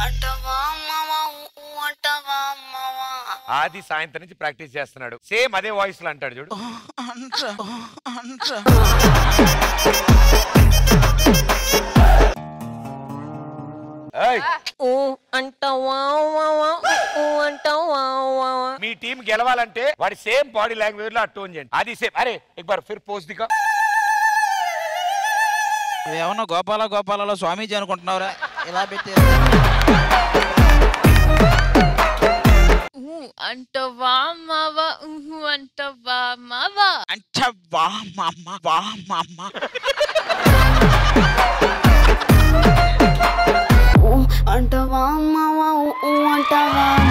అంటవా మావా ఊ అంటవా మావా ఆది సాయంత్రం నుంచి ప్రాక్టీస్ చేస్తున్నాడు సేమ్ అదే వాయిస్ లో అంటాడు చూడు ఏయ్, ఊ అంటావా వావా, ఊ అంటావా వావా. మీ టీం గెలవాలంటే వాడి సేమ్ బాడీ లాంగ్వేజ్ లో అటోన్ చేయండి అది సేమ్ అరే एक बार फिर పోజ్ దిగా ఏమన్నా గోపాల గోపాలలో స్వామీజీ అనుకుంటున్నావురా ఇలా పెట్టారు ఊ అంటవా మావా ఊహు అంటవా మావా అంటే వా మామ వా మామ ఊ అంటవా మావా ఊ అంటవా